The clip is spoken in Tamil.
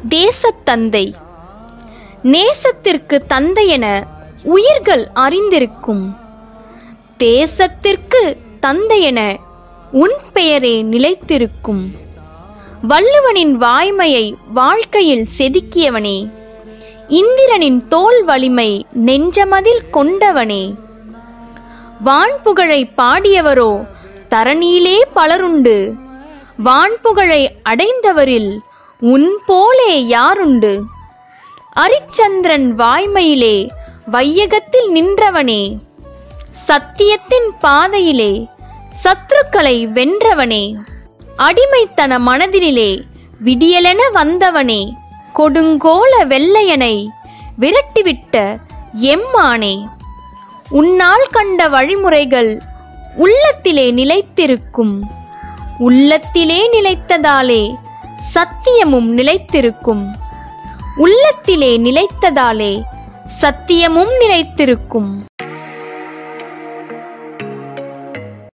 தேசத்தந்தை நேசத்திற்கு தந்தையென உயிர்கள் அறிந்திருக்கும் தேசத்திற்கு தந்தையென உன் பெயரே நிலைத்திருக்கும் வள்ளுவனின் வாய்மையை வாழ்க்கையில் செதுக்கியவனே இந்திரனின் தோல் வலிமை நெஞ்சமதில் கொண்டவனே வான்புகழை பாடியவரோ தரணியிலே பலருண்டு வான்புகழை அடைந்தவரில் உன் போலே யாருண்டு அரிச்சந்திரன் வாய்மையிலே வையகத்தில் நின்றவனே சத்தியத்தின் பாதையிலே சத்துருக்களை வென்றவனே அடிமைத்தன மனதினிலே விடியலென வந்தவனே கொடுங்கோல வெள்ளையனை விரட்டிவிட்ட எம்மானே உன்னால் கண்ட வழிமுறைகள் உள்ளத்திலே நிலைத்திருக்கும் உள்ளத்திலே நிலைத்ததாலே சத்தியமும் நிலைத்திருக்கும் உள்ளத்திலே நிலைத்ததாலே சத்தியமும் நிலைத்திருக்கும்